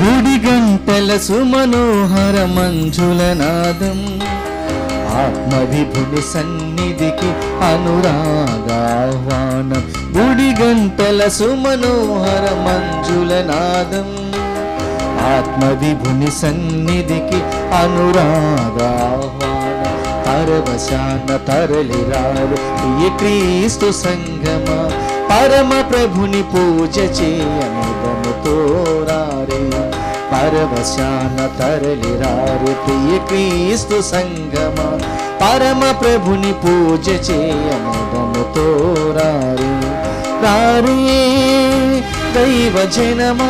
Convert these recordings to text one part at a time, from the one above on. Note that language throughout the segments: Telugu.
గుడి గంటల సుమనోహర మంజుల నాదం ఆత్మవిభుని సన్నిధికి అనురాగాహ్వానం గుడి గంటల సుమనోహర మంజుల నాదం ఆత్మవిభుని సన్నిధికి అనురాగాహ్వానం పరవశాన తరలిరారు ప్రియ క్రీస్తు సంగమ పరమ ప్రభుని పూజ చేయనిదముతో రారే పరవశాన తరలిరారు ప్రియ క్రీస్తు సంగమ పరమ ప్రభుని పూజ చేయనిదముతో రారే రారే దైవ జనమా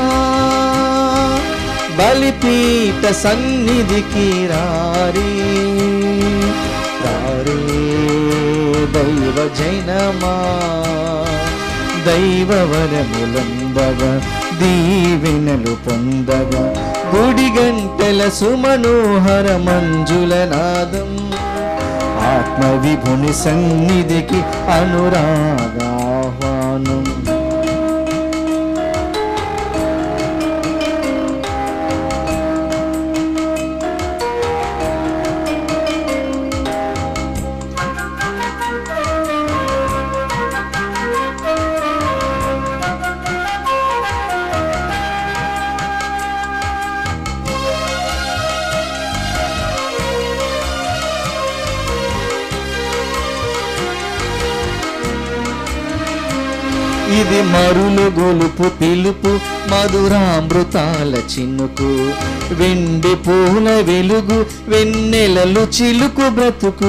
బలిపీఠ సన్నిధికి రారే రారే దైవ జైనమా దైవ వరములందగా దీవెనలు పొందగా గుడి గంటల సుమనోహర మంజుల నాదం ఆత్మవిభుని సన్నిధికి అనురాగాహ్వానం ఇది మరులు గొలుపు పిలుపు మధురామృతాల చినుకు వెండి పూల వెలుగు వెన్నెలలు చిలుకు బ్రతుకు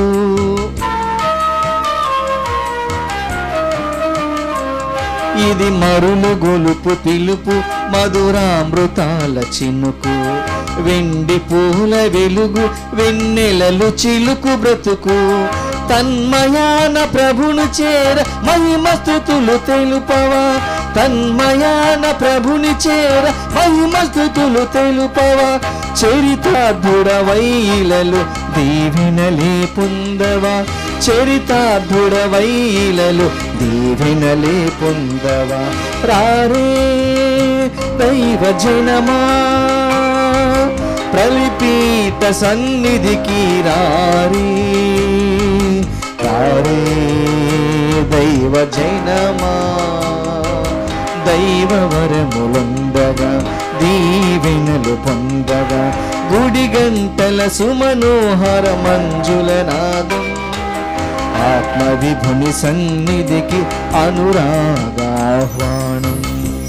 ఇది మరులు గొలుపు పిలుపు మధురామృతాల చినుకు వెండి పూల వెలుగు వెన్నెలలు చిలుకు బ్రతుకు తన్మయాన ప్రభును చేర మహిమ స్థుతులు తెలుపవా తన్మయాన ప్రభుని చేర మహిమ స్థుతులు తెలుపవా చరితార్థుడవైలలు దీవెనలే పొందవా చరితార్థుడవైలలు దీవెనలే పొందవా రారే దైవ జనమా ప్రలిపీఠ సన్నిధికి రారే రారే దైవ జైనమా దైవ వరములందగా దీవెనలు పొందగా గుడి గంటల సుమనోహర మంజుల నాదం ఆత్మవిభుని సన్నిధికి అనురాగాహ్వానం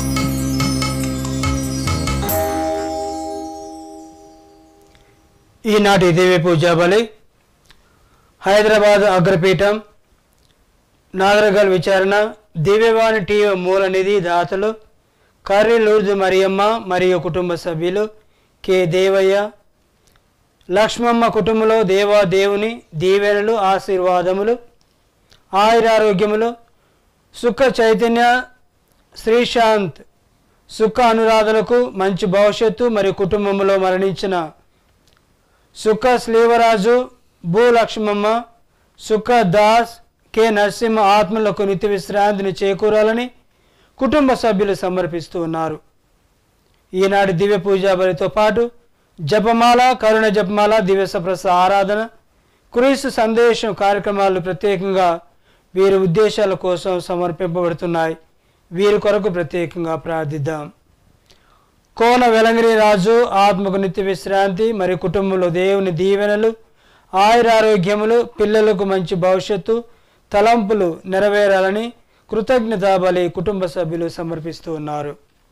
ఈనాటి దేవి పూజా బలి హైదరాబాద్ అగ్రపీఠం నాగరగల్ విచారణ దివ్యవాణి టీవీ మూల నిధి దాతలు కర్రీ లూర్దు మరియమ్మ మరియు కుటుంబ సభ్యులు కె దేవయ్య లక్ష్మమ్మ కుటుంబంలో దేవా దేవుని దీవెనలు ఆశీర్వాదములు ఆయురారోగ్యములు సుఖ చైతన్య శ్రీశాంత్ సుఖ అనురాధలకు మంచి భవిష్యత్తు మరియు కుటుంబంలో మరణించిన సుఖ శ్రీవరాజు భూ లక్ష్మమ్మ సుఖ దాస్ కె నరసింహ ఆత్మలకు నిత్య విశ్రాంతిని చేకూరాలని కుటుంబ సభ్యులు సమర్పిస్తూ ఉన్నారు ఈనాటి దివ్య పూజా బలితో పాటు జపమాల కరుణ జపమాల దివ్య సప్రస ఆరాధన క్రీస్తు సందేశం కార్యక్రమాలు ప్రత్యేకంగా వీరి ఉద్దేశాల కోసం సమర్పింపబడుతున్నాయి వీరి కొరకు ప్రత్యేకంగా ప్రార్థిద్దాం కోన వెలంగిరి రాజు ఆత్మకు నిత్య విశ్రాంతి మరి కుటుంబంలో దేవుని దీవెనలు ఆయురారోగ్యములు పిల్లలకు మంచి భవిష్యత్తు తలంపులు నెరవేరాలని కృతజ్ఞతా బలి కుటుంబ సభ్యులు సమర్పిస్తూ ఉన్నారు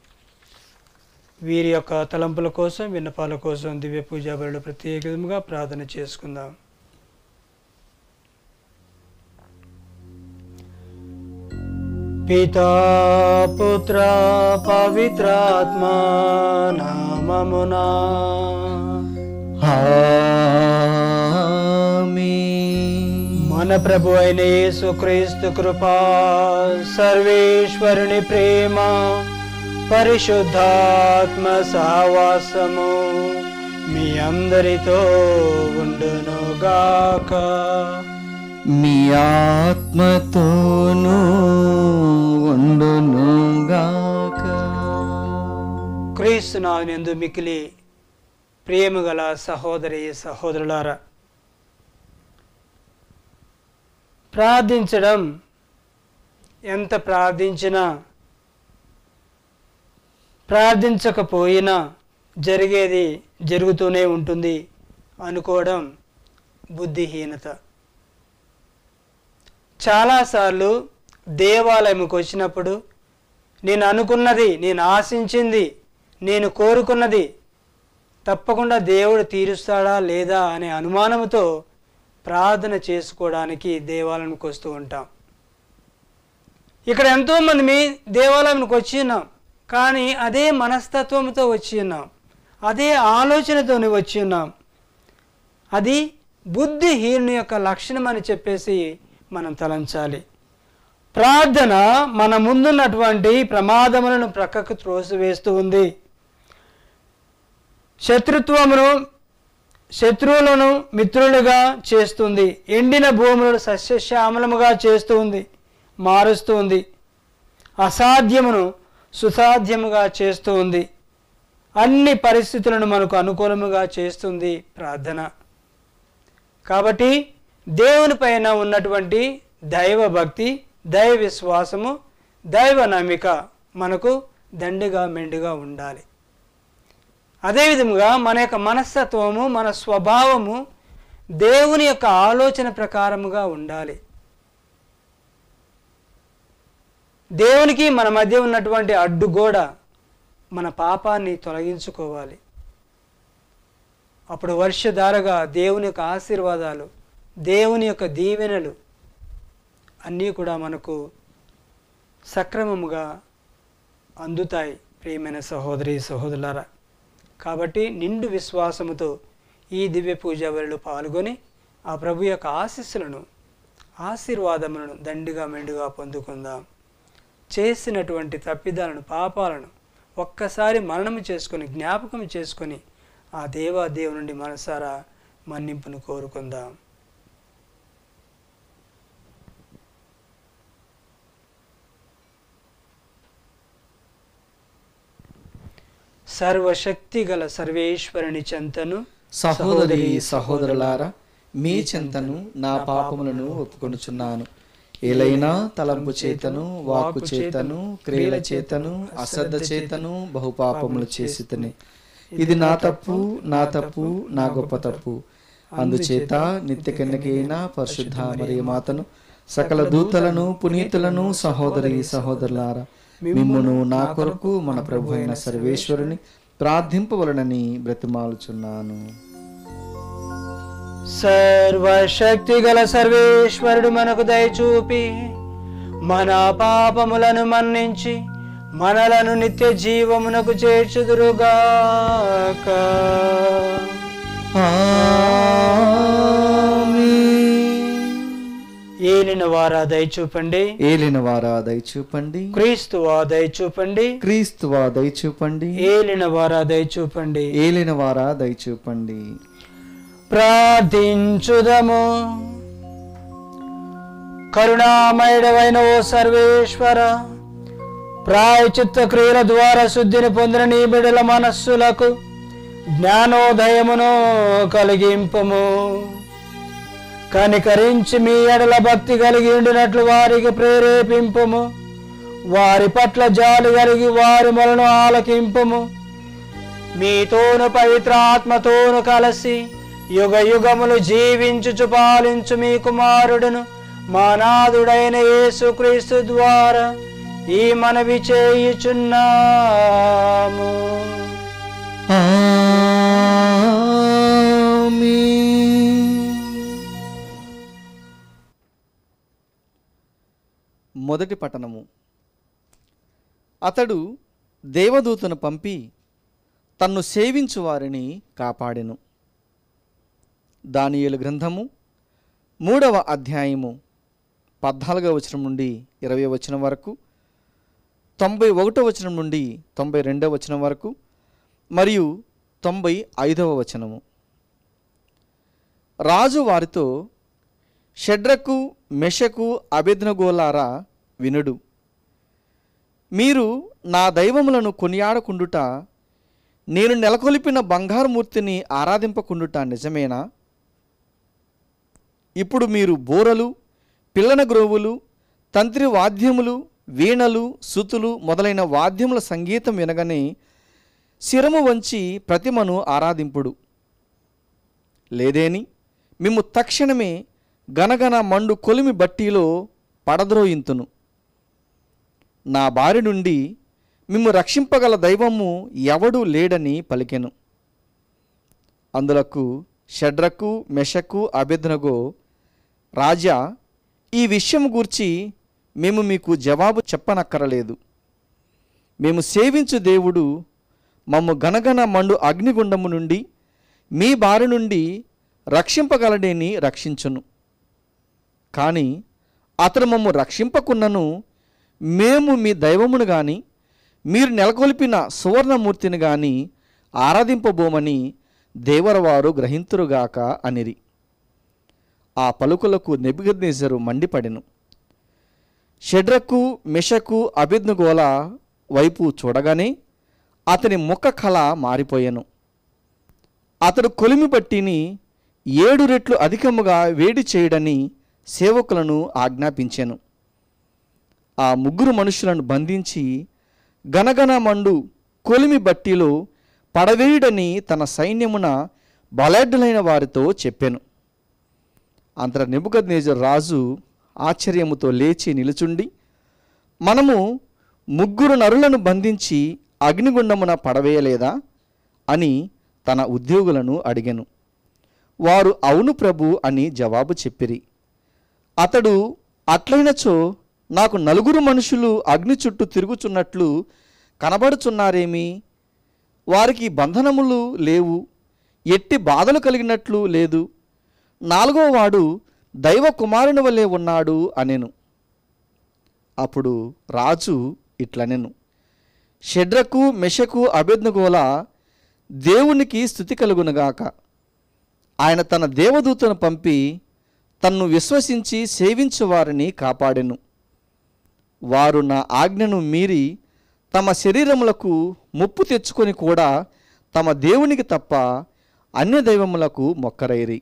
వీరి యొక్క తలంపుల కోసం విన్నపాల కోసం దివ్య పూజా బలులు ప్రత్యేకంగా ప్రార్థన చేసుకుందాం పితా పుత్ర పవిత్రాత్మ నామమునా ఆమేన్. మన ప్రభు అయిన యేసుక్రీస్తు కృపా సర్వేశ్వరుని ప్రేమ పరిశుద్ధాత్మ సహవాసము మీ అందరితో ఉండునుగాక మీ ఆత్మతోనూ ఉండునుగాక క్రీ క్రీస్తునాథునందు మికిలి ప్రేమ గల సహోదరి సహోదరులారా ప్రార్థించడం ఎంత ప్రార్థించినా ప్రార్థించకపోయినా జరిగేది జరుగుతూనే ఉంటుంది అనుకోవడం బుద్ధిహీనత చాలాసార్లు దేవాలయంకి వచ్చినప్పుడు నేను అనుకున్నది నేను ఆశించింది నేను కోరుకున్నది తప్పకుండా దేవుడు తీరుస్తాడా లేదా అనే అనుమానంతో ప్రార్థన చేసుకోవడానికి దేవాలయానికి వస్తూ ఉంటాం ఇక్కడ ఎంతోమంది మీ దేవాలయానికి వచ్చి ఉన్నాం కానీ అదే మనస్తత్వంతో వచ్చి ఉన్నాం అదే ఆలోచనతో వచ్చి ఉన్నాం అది బుద్ధిహీనుని యొక్క లక్షణం అని చెప్పేసి మనం తలంచాలి ప్రార్థన మన ముందున్నటువంటి ప్రమాదములను ప్రక్కకు త్రోసివేస్తూ ఉంది శత్రుత్వమును శత్రువులను మిత్రులుగా చేస్తుంది ఎండిన భూములను సస్యశ్యామలముగా చేస్తూ ఉంది మారుస్తూ ఉంది అసాధ్యమును సుసాధ్యముగా చేస్తూ ఉంది అన్ని పరిస్థితులను మనకు అనుకూలముగా చేస్తుంది ప్రార్థన కాబట్టి దేవుని పైన ఉన్నటువంటి దైవ భక్తి దైవ విశ్వాసము దైవ నమ్మిక మనకు దండిగా మెండుగా ఉండాలి అదేవిధంగా మన యొక్క మనస్తత్వము మన స్వభావము దేవుని యొక్క ఆలోచన ప్రకారముగా ఉండాలి దేవునికి మన మధ్య ఉన్నటువంటి అడ్డుగోడ మన పాపాన్ని తొలగించుకోవాలి అప్పుడు వర్షధారగా దేవుని యొక్క ఆశీర్వాదాలు దేవుని యొక్క దీవెనలు అన్నీ కూడా మనకు సక్రమముగా అందుతాయి ప్రియమైన సహోదరి సహోదరులారా కాబట్టి నిండు విశ్వాసముతో ఈ దివ్య పూజ వరిలో పాల్గొని ఆ ప్రభు యొక్క ఆశీస్సులను ఆశీర్వాదములను దండిగా మెండుగా పొందుకుందాం చేసినటువంటి తప్పిదాలను పాపాలను ఒక్కసారి మరణము చేసుకొని జ్ఞాపకం చేసుకొని ఆ దేవాదేవు నుండి మనసారా మన్నింపును కోరుకుందాం సర్వశక్తి గల సర్వేశ్వరుని చెంతను సహోదరి సహోదరులారా మీ చింతను నా పాపములను ఒప్పుకొనుచున్నాను ఏలైనా తలంపు చేతను వాకు చేతను క్రియల చేతను అశ్రద్ధ చేతను బహుపాపములు చేసి ఇది నా తప్పు నా తప్పు నా గొప్ప తప్పు అందుచేత నిత్య కన్యకైన పరిశుద్ధ మరియు మాతను సకల దూతలను పునీతులను సహోదరి సహోదరులారా మిమ్మును నా కొరకు మన ప్రభు అయిన సర్వేశ్వరుని ప్రార్థింపవలనని బ్రతిమాలుచున్నాను సర్వశక్తి గల సర్వేశ్వరుడు మనకు దయచూపి మన పాపములను మన్నించి మనలను నిత్య జీవమునకు చేర్చుదురుగాక ఏలిన వారా దయచూపండి ఏలిన వారా దయచూపండి క్రీస్తువా దయచూపండి క్రీస్తువా దయచూపండి ఏలిన వారా దయచూపండి ఏలిన వారా దయచూపండి ప్రార్థించుదము కరుణామయుడవైన ఓ సర్వేశ్వర ప్రాయచిత్త క్రియల ద్వారా శుద్ధిని పొందిన నీ బిడల మనస్సులకు జ్ఞానోదయమును కలిగింపము కనికరించి మీ ఎడల భక్తి కలిగి ఉండినట్లు వారికి ప్రేరేపింపము వారి పట్ల జాలి కలిగి వారి మొలను ఆలకింపము మీతోను పవిత్ర ఆత్మతోను కలిసి యుగ యుగములు జీవించుచు పాలించు మీ కుమారుడును మా నాథుడైన యేసుక్రీస్తు ద్వారా ఈ మనవి చేయుచున్నాము మొదటి పట్టణము అతడు దేవదూతను పంపి తన్ను సేవించు వారిని కాపాడెను దానియేలు గ్రంథము మూడవ అధ్యాయము పద్నాలుగవ వచనం నుండి ఇరవై వచనం వరకు తొంభై ఒకటో వచనం నుండి తొంభై రెండవ వచనం వరకు మరియు తొంభై ఐదవ వచనము రాజు వారితో షడ్రకు మెషకు అభిజ్ఞగోలారా వినుడు మీరు నా దైవములను కొనియాడకుండుట నేను నెలకొల్పిన బంగారు మూర్తిని ఆరాధింపకుండుట నిజమేనా ఇప్పుడు మీరు బోరలు పిల్లన గ్రోవులు తంత్రి వాద్యములు వీణలు సుతులు మొదలైన వాద్యముల సంగీతం వినగానే శిరము వంచి ప్రతిమను ఆరాధింపుడు లేదేని మేము తక్షణమే గనగన మండు కొలిమి బట్టీలో పడద్రోయింతును నా బారి నుండి మిమ్ము రక్షింపగల దైవము ఎవడూ లేడని పలికెను అందులకు షడ్రకు మెషకు అభ్యర్థనగో రాజా ఈ విషయం గూర్చి మేము మీకు జవాబు చెప్పనక్కరలేదు మేము సేవించు దేవుడు మమ్ము గనగన మండు అగ్నిగుండము నుండి మీ బారి నుండి రక్షింపగలడేని రక్షించును కానీ అతడు మమ్ము రక్షింపకున్నను మేము మీ దైవమును గాని మీరు నెలకొల్పిన సువర్ణమూర్తిని గాని ఆరాధింపబోమని దేవరవారు గ్రహింతురుగాక అనిరి ఆ పలుకులకు నెబుగద్నేజరు మండిపడెను షడ్రకు మెషకు అభిజ్ఞగోల వైపు చూడగానే అతని ముఖ కళ మారిపోయెను అతడు కొలిమి బట్టిని ఏడు రెట్లు అధికముగా వేడి చేయడని సేవకులను ఆజ్ఞాపించెను ఆ ముగ్గురు మనుషులను బంధించి గనగన మండు కొలిమి బట్టిలో పడవేయుడని తన సైన్యమున బలాఢ్యులైన వారితో చెప్పెను అంతట నెబుకద్నేజర్ రాజు ఆశ్చర్యముతో లేచి నిలుచుండి మనము ముగ్గురు నరులను బంధించి అగ్నిగుండమున పడవేయలేదా అని తన ఉద్యోగులను అడిగెను వారు అవును ప్రభు అని జవాబు చెప్పిరి అతడు అట్లయినచో నాకు నలుగురు మనుషులు అగ్ని చుట్టూ తిరుగుచున్నట్లు కనబడుచున్నారేమి వారికి బంధనములు లేవు ఎట్టి బాధలు కలిగినట్లు లేదు నాలుగో వాడు దైవ కుమారుని వలె ఉన్నాడు అనెను అప్పుడు రాజు ఇట్లనెను షడ్రకు మెషకు అభ్యర్థగోల దేవునికి స్థుతి కలుగునుగాక ఆయన తన దేవదూతను పంపి తన్ను విశ్వసించి సేవించు వారిని కాపాడెను వారు నా ఆజ్ఞను మీరి తమ శరీరములకు ముప్పు తెచ్చుకొని కూడా తమ దేవునికి తప్ప అన్య దైవములకు మొక్కరైరి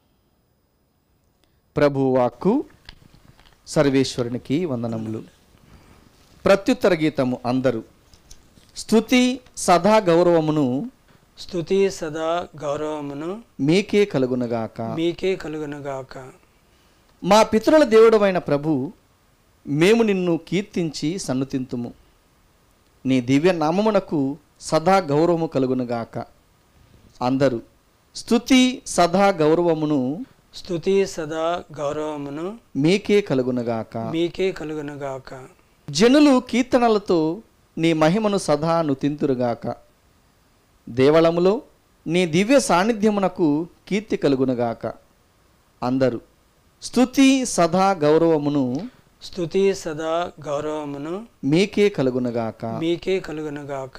ప్రభువాక్కు సర్వేశ్వరునికి వందనములు ప్రత్యుత్తర గీతము అందరూ స్తుతి సదా గౌరవమును స్తుతి సదా గౌరవమును మీకే కలుగునగాక మీకే కలుగునుగాక మా పితరుల దేవుడమైన ప్రభు మేము నిన్ను కీర్తించి సన్నుతింతుము నీ దివ్య నామమునకు సదా గౌరవము కలుగునుగాక అందరూ స్తుతి సదా గౌరవమును స్తుతి సదా గౌరవమును మీకే కలుగునుగాక మీకే కలుగునుగాక జనులు కీర్తనలతో నీ మహిమను సదా నుతింతురుగాక దేవళములో నీ దివ్య సాన్నిధ్యమునకు కీర్తి కలుగునుగాక అందరూ స్తుతి సదా గౌరవమును స్తుతి సదా గౌరవమును మీకే కలుగునుగాక మీకే కలుగునుగాక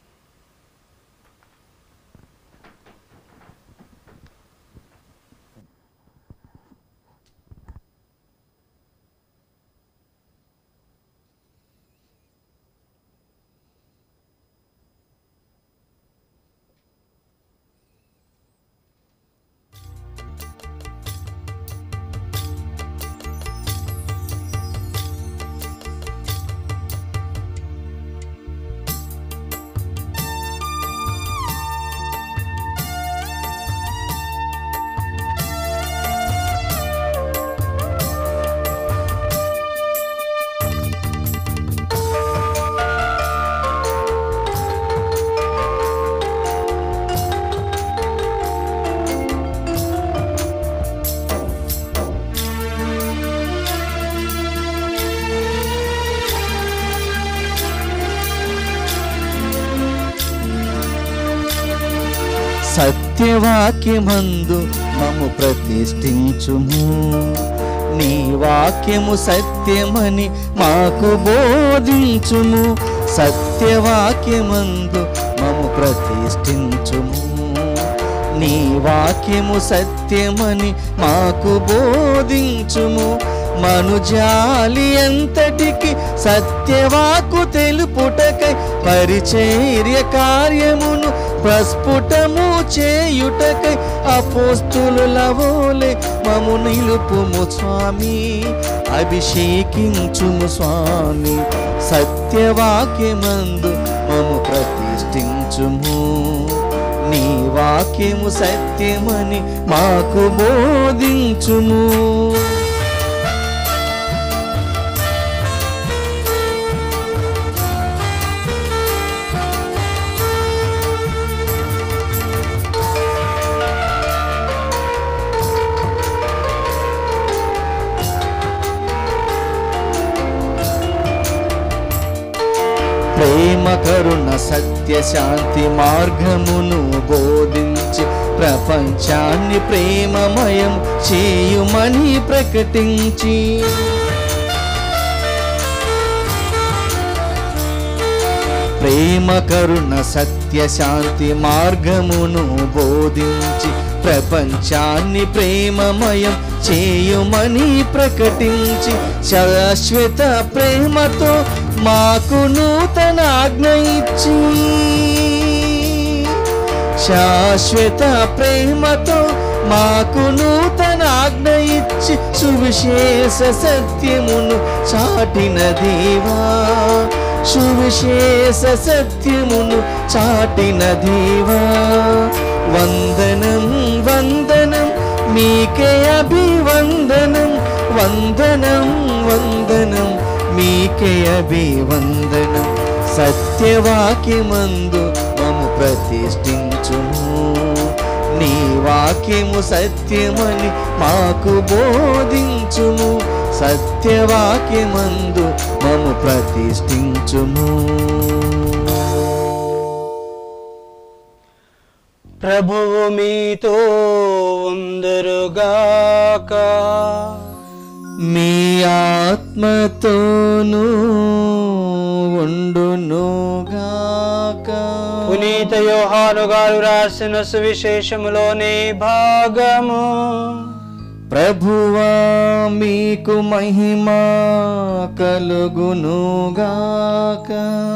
సత్యవాక్యమందు మము ప్రతిష్ఠించుము నీ వాక్యము సత్యమని మాకు బోధించుము సత్యవాక్యమందు మము ప్రతిష్ఠించుము నీ వాక్యము సత్యమని మాకు బోధించుము మనుజాలి ఎంతటికి సత్యవాకు తెలుపుటకై పరిచర్య కార్యమును ప్రస్ఫుటము చేయుటకై అపోస్తుల వోలే మము నిలుపుము స్వామి అభిషేకించుము స్వామి సత్యవాక్యమందు మము ప్రతిష్ఠించుము నీ వాక్యము సత్యమని మాకు బోధించుము ప్రేమ కరుణ సత్య శాంతి మార్గమును బోధించి ప్రపంచాన్ని ప్రేమమయం చేయుమని ప్రకటించి ప్రేమ కరుణ సత్య శాంతి మార్గమును బోధించి ప్రపంచాన్ని ప్రేమమయం చేయుమని ప్రకటించి శాశ్వత ప్రేమతో మాకు నూతన ఆజ్ఞ ఇచ్చి శాశ్వత ప్రేమతో మాకు నూతన ఆజ్ఞ ఇచ్చి సువిశేష సత్యమును చాటిన దేవా సువిశేష సత్యమును చాటిన దేవా వందనం వందనం మీకే అభివందనం వందనం వందనం మీకే అభివందనం సత్యవాక్యమందు మము ప్రతిష్ఠించుము నీ వాక్యము సత్యమని మాకు బోధించుము సత్యవాక్యమందు మము ప్రతిష్ఠించుము ప్రభువు మీతో ఉందరుగాక మీ ఆత్మతోనూ ఉండునుగాక పునీత యోహాను గారు రాసిన సువిశేషములోని భాగము ప్రభువా మీకు మహిమ కలుగునుగాక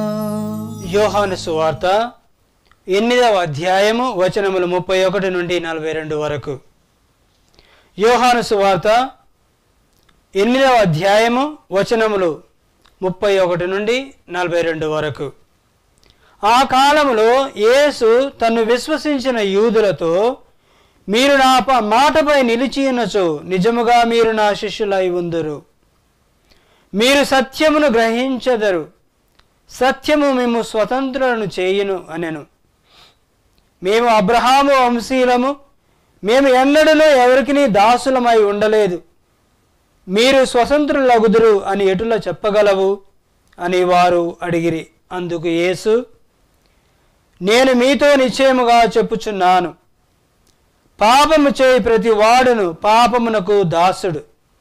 యోహాను సువార్త ఎనిమిదవ అధ్యాయము వచనములు ముప్పై ఒకటి నుండి నలభై రెండు వరకు యోహాను సువార్త ఎనిమిదవ అధ్యాయము వచనములు ముప్పై ఒకటి నుండి నలభై రెండు వరకు ఆ కాలములో యేసు తను విశ్వసించిన యూదులతో మీరు నా ప- మాటపై నిలిచియున్నచో నిజముగా మీరు నా శిష్యులై ఉందురు మీరు సత్యమును గ్రహించెదరు సత్యము మేము స్వతంత్రులను చేయును అనెను మేము అబ్రహాము వంశీయులము మేము ఎన్నడూ ఎవరికి దాసులమై ఉండలేదు మీరు స్వతంత్రులగుదురు అని ఎటుల చెప్పగలవు అని వారు అడిగిరి అందుకు యేసు నేను మీతో నిశ్చయముగా చెప్పుచున్నాను పాపము చేయి ప్రతి వాడును పాపమునకు దాసుడు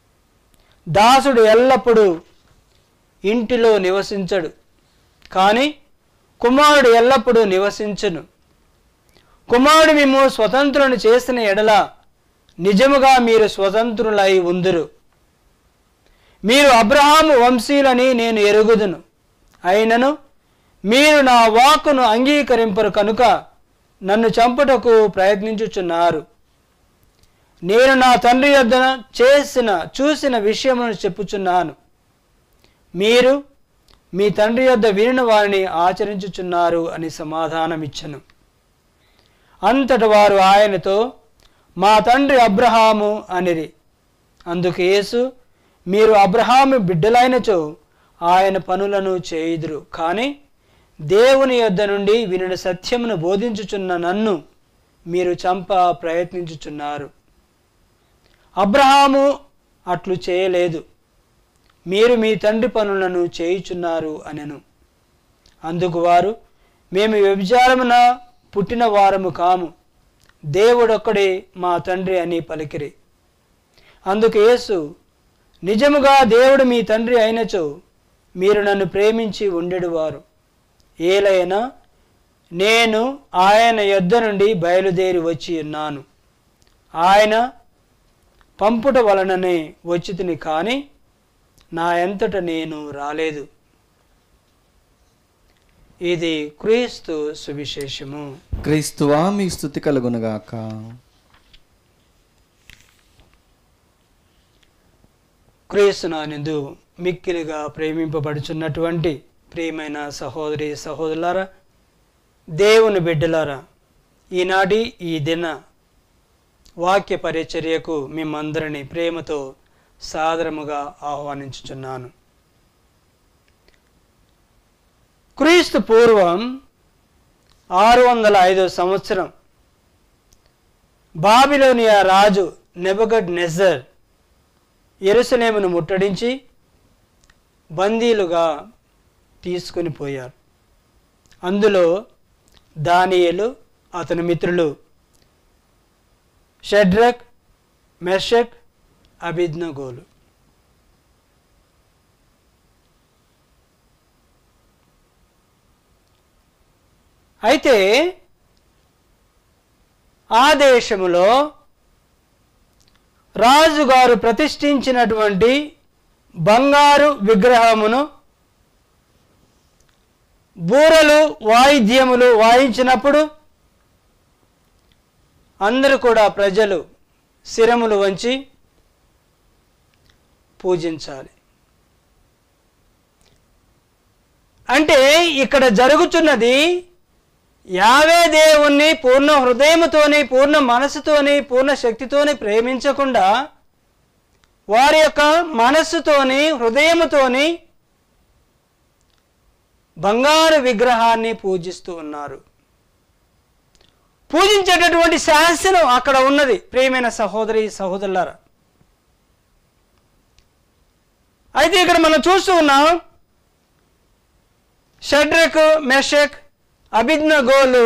దాసుడు ఎల్లప్పుడూ ఇంటిలో నివసించడు కానీ కుమారుడు ఎల్లప్పుడూ నివసించును కుమారుడు మేము స్వతంత్రులను చేసిన ఎడల నిజముగా మీరు స్వతంత్రులై ఉందురు మీరు అబ్రహాము వంశీయులని నేను ఎరుగుదును అయినను మీరు నా వాక్కును అంగీకరింపరు కనుక నన్ను చంపుటకు ప్రయత్నించుచున్నారు నేను నా తండ్రి యొద్ద చేసిన చూసిన విషయమును చెప్పుచున్నాను మీరు మీ తండ్రి యొద్ద వినిన వారిని ఆచరించుచున్నారు అని సమాధానమిచ్చను అంతట వారు ఆయనతో మా తండ్రి అబ్రహాము అనిరి అందుకు యేసు మీరు అబ్రహాము బిడ్డలైనచో ఆయన పనులను చేయుదురు కానీ దేవుని యొద్ద నుండి వినిన సత్యమును బోధించుచున్న నన్ను మీరు చంప ప్రయత్నించుచున్నారు అబ్రహాము అట్లు చేయలేదు మీరు మీ తండ్రి పనులను చేయుచున్నారు అనెను అందుకు వారు మేము వ్యభిచారమున పుట్టిన వారము కాము దేవుడొక్కడే మా తండ్రి అని పలికిరి అందుకు యేసు నిజముగా దేవుడు మీ తండ్రి అయినచో మీరు నన్ను ప్రేమించి ఉండెడువారు ఏలైనా నేను ఆయన యొద్ద నుండి బయలుదేరి వచ్చి ఉన్నాను ఆయన పంపుట వలననే వచ్చి తిని కానీ నా ఎంతట నేను రాలేదు ఇది క్రీస్తు సువిశేషము క్రీస్తువా మీ స్థుతి కలుగునుగాక క్రీస్తు నానిందు మిక్కిలిగా ప్రేమింపబడుచున్నటువంటి ప్రియమైన సహోదరి సహోదరులారా దేవుని బిడ్డలారా ఈనాటి ఈ దిన వాక్య పరిచర్యకు మిమ్మందరిని ప్రేమతో సాదరముగా ఆహ్వానించుచున్నాను క్రీస్తు పూర్వం ఆరు వందల ఐదో సంవత్సరం బాబిలోనియా రాజు నెబగడ్ నెజర్ ఎరుసలేమును ముట్టడించి బందీలుగా తీసుకుని పోయారు అందులో దానియేలు అతని మిత్రులు షడ్రక్ మెర్షక్ అభిజ్ఞగోలు అయితే ఆ దేశములో రాజుగారు ప్రతిష్ఠించినటువంటి బంగారు విగ్రహమును బూరలు వాయిద్యములు వాయించినప్పుడు అందరూ కూడా ప్రజలు శిరములు వంచి పూజించాలి అంటే ఇక్కడ జరుగుతున్నది యావే దేవుణ్ణి పూర్ణ హృదయముతోని పూర్ణ మనసుతోని పూర్ణ శక్తితోని ప్రేమించకుండా వారి యొక్క మనస్సుతోని హృదయముతోని బంగారు విగ్రహాన్ని పూజిస్తూ ఉన్నారు పూజించేటటువంటి శాసనం అక్కడ ఉన్నది ప్రియమైన సహోదరి సహోదరులారా అయితే ఇక్కడ మనం చూస్తూ ఉన్నాం షడ్రక్ మెషక్ అభిజ్ఞ గోలు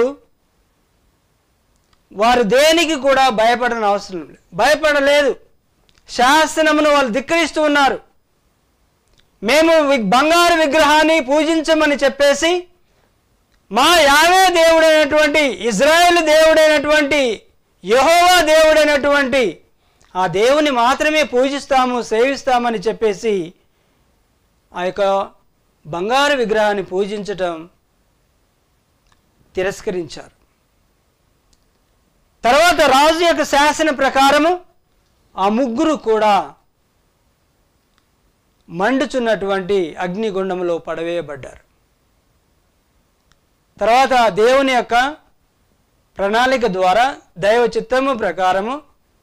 వారు దేనికి కూడా భయపడని అవసరం లేదు భయపడలేదు శాసనమును వాళ్ళు ధిక్కరిస్తూ ఉన్నారు మేము వి- బంగారు విగ్రహాన్ని పూజించమని చెప్పేసి మా యావే దేవుడైనటువంటి ఇజ్రాయేల్ దేవుడైనటువంటి యెహోవా దేవుడైనటువంటి ఆ దేవుని మాత్రమే పూజిస్తాము సేవిస్తామని చెప్పేసి ఆ యొక్క బంగారు విగ్రహాన్ని పూజించటం తిరస్కరించారు తర్వాత రాజు యొక్క శాసన ప్రకారము ఆ ముగ్గురు కూడా మండుచున్నటువంటి అగ్నిగుండంలో పడవేయబడ్డారు తర్వాత దేవుని యొక్క ప్రణాళిక ద్వారా దైవ చిత్తము ప్రకారము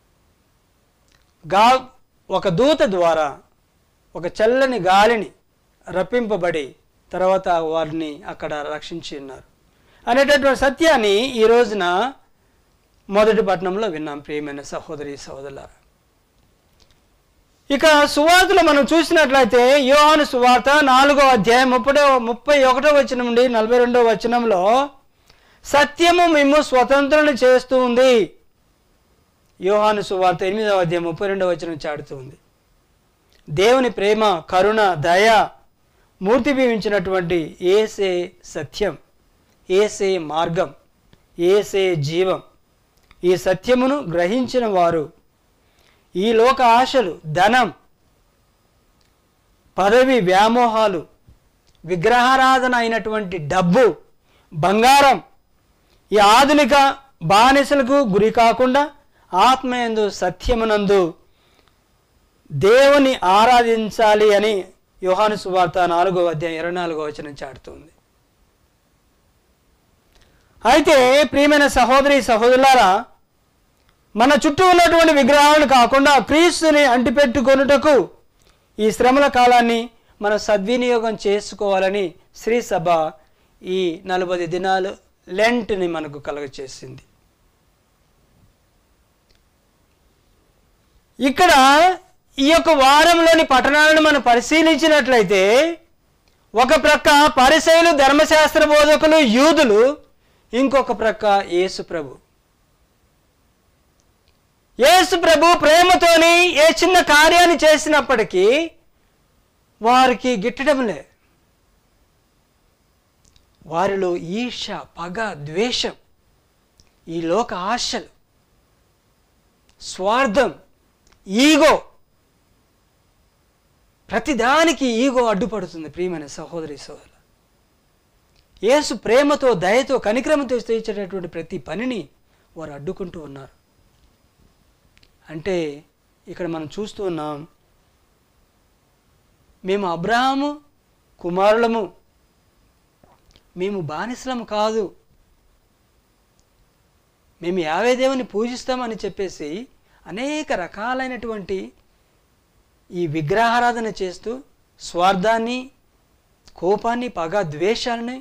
గా ఒక దూత ద్వారా ఒక చల్లని గాలిని రప్పింపబడి తర్వాత వారిని అక్కడ రక్షించి ఉన్నారు అనేటటువంటి సత్యాన్ని ఈ రోజున మొదటి పట్టణంలో విన్నాం ప్రియమైన సహోదరి సహోదరులారా ఇక సువార్తలు మనం చూసినట్లయితే యోహాను సువార్త నాలుగో అధ్యాయం ముప్పై ముప్పై ఒకటో వచనం నుండి నలభై రెండో వచనంలో సత్యము మేము స్వతంత్రులను చేస్తూ ఉంది యోహాను సువార్త ఎనిమిదవ అధ్యాయం ముప్పై రెండవ వచనం చాడుతూ ఉంది దేవుని ప్రేమ కరుణ దయ మూర్తిభవించినటువంటి ఏసే సత్యం ఏసే మార్గం ఏసే జీవం ఈ సత్యమును గ్రహించిన వారు ఈ లోక ఆశలు ధనం పదవి వ్యామోహాలు విగ్రహారాధన అయినటువంటి డబ్బు బంగారం ఈ ఆధునిక బానిసలకు గురి కాకుండా ఆత్మయందు సత్యమునందు దేవుని ఆరాధించాలి అని యోహాను సువార్త నాలుగో అధ్యాయం ఇరవై నాలుగో వచనం చాటుతుంది అయితే ప్రియమైన సహోదరి సహోదరులారా మన చుట్టూ ఉన్నటువంటి విగ్రహాలను కాకుండా క్రీస్తుని అంటిపెట్టుకొనుటకు ఈ శ్రమల కాలాన్ని మనం సద్వినియోగం చేసుకోవాలని శ్రీ సభ ఈ నలభై దినాలు లెంట్ని మనకు కలుగచేసింది ఇక్కడ ఈ యొక్క వారంలోని పట్టణాలను మనం పరిశీలించినట్లయితే ఒక ప్రక్క పరిశైలు ధర్మశాస్త్ర బోధకులు యూదులు ఇంకొక ప్రక్క యేసు ప్రభు యేసు ప్రభు ప్రేమతోని ఏ చిన్న కార్యాన్ని చేసినప్పటికీ వారికి గిట్టడం లే వారిలో ఈర్ష పగ ద్వేషం ఈ లోక ఆశలు స్వార్థం ఈగో ప్రతిదానికి ఈగో అడ్డుపడుతుంది ప్రియమైన సహోదరి సహోదరు యేసు ప్రేమతో దయతో కనిక్రమంతో చేసేటటువంటి ప్రతి పనిని వారు అడ్డుకుంటూ ఉన్నారు అంటే ఇక్కడ మనం చూస్తూ ఉన్నాం మేము అబ్రాహాము కుమారులము మేము బానిసలము కాదు మేము యావే దేవుని పూజిస్తామని చెప్పేసి అనేక రకాలైనటువంటి ఈ విగ్రహారాధన చేస్తూ స్వార్థాన్ని కోపాన్ని పగ ద్వేషాలని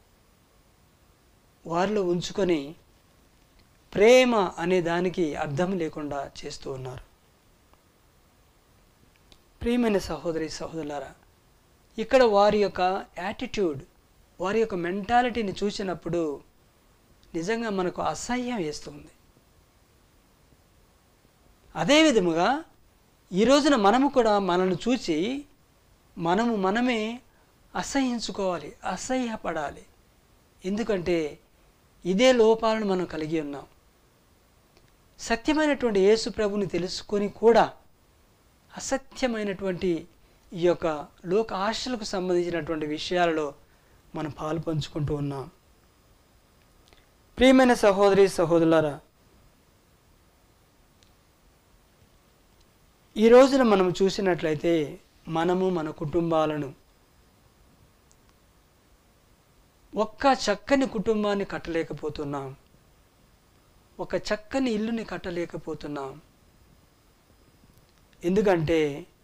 వారిలో ఉంచుకొని ప్రేమ అనే దానికి అర్థం లేకుండా చేస్తూ ఉన్నారు ప్రియమైన సహోదరి సహోదరులారా ఇక్కడ వారి యొక్క యాటిట్యూడ్ వారి యొక్క మెంటాలిటీని చూసినప్పుడు నిజంగా మనకు అసహ్యం వేస్తుంది అదే విధముగా ఈ రోజున మనము కూడా మనల్ని చూసి మనము మనమే అసహ్యించుకోవాలి అసహ్యపడాలి ఎందుకంటే ఇదే లోపాలను మనం కలిగి ఉన్నాం సత్యమైనటువంటి యేసు ప్రభుని తెలుసుకొని కూడా అసత్యమైనటువంటి ఈ యొక్క లోక ఆశలకు సంబంధించినటువంటి విషయాలలో మనం పాలు పంచుకుంటూ ఉన్నాం ప్రియమైన సహోదరి సహోదరులారా ఈ రోజున మనం చూసినట్లయితే మనము మన కుటుంబాలను ఒక్క చక్కని కుటుంబాన్ని కట్టలేకపోతున్నాం ఒక చక్కని ఇల్లుని కట్టలేకపోతున్నాం ఎందుకంటే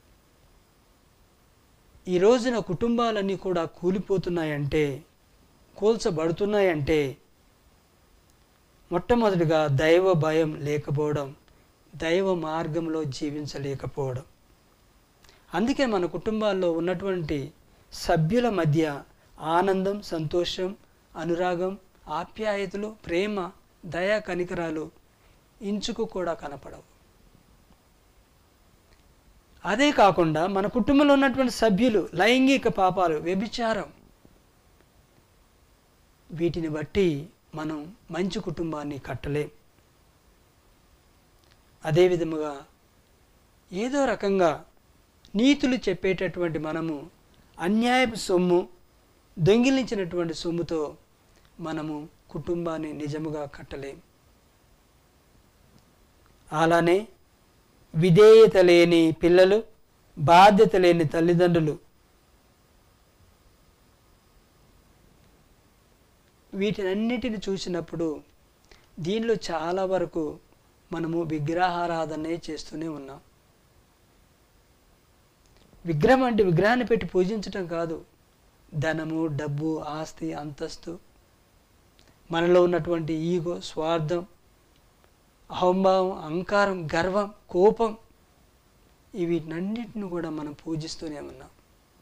ఈ రోజున కుటుంబాలన్నీ కూడా కూలిపోతున్నాయంటే కూల్చబడుతున్నాయంటే మొట్టమొదటిగా దైవ భయం లేకపోవడం దైవ మార్గంలో జీవించలేకపోవడం అందుకే మన కుటుంబాల్లో ఉన్నటువంటి సభ్యుల మధ్య ఆనందం సంతోషం అనురాగం ఆప్యాయతలు ప్రేమ దయా కనికరాలు ఇంచుకు కూడా కనపడవు అదే కాకుండా మన కుటుంబంలో ఉన్నటువంటి సభ్యులు లైంగిక పాపాలు వ్యభిచారం వీటిని బట్టి మనం మంచి కుటుంబాన్ని కట్టలేం అదే విధముగా ఏదో రకంగా నీతులు చెప్పేటటువంటి మనము అన్యాయపు సొమ్ము దొంగిలించినటువంటి సొమ్ముతో మనము కుటుంబాన్ని నిజముగా కట్టలేం అలానే విధేయత లేని పిల్లలు బాధ్యత లేని తల్లిదండ్రులు వీటినన్నిటిని చూసినప్పుడు దీనిలో చాలా వరకు మనము విగ్రహారాధనే చేస్తూనే ఉన్నాం విగ్రహం అంటే విగ్రహాన్ని పెట్టి పూజించటం కాదు ధనము డబ్బు ఆస్తి అంతస్తు మనలో ఉన్నటువంటి ఈగో స్వార్థం అహంభావం అహంకారం గర్వం కోపం ఈ వీటినన్నిటిని కూడా మనం పూజిస్తూనే ఉన్నాం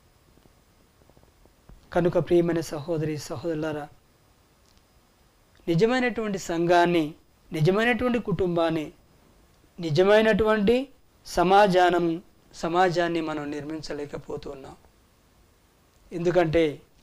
కనుక ప్రియమైన సహోదరి సహోదరులారా నిజమైనటువంటి సంఘాన్ని నిజమైనటువంటి కుటుంబాన్ని నిజమైనటువంటి సమాజానం సమాజాన్ని మనం నిర్మించలేకపోతున్నాం ఎందుకంటే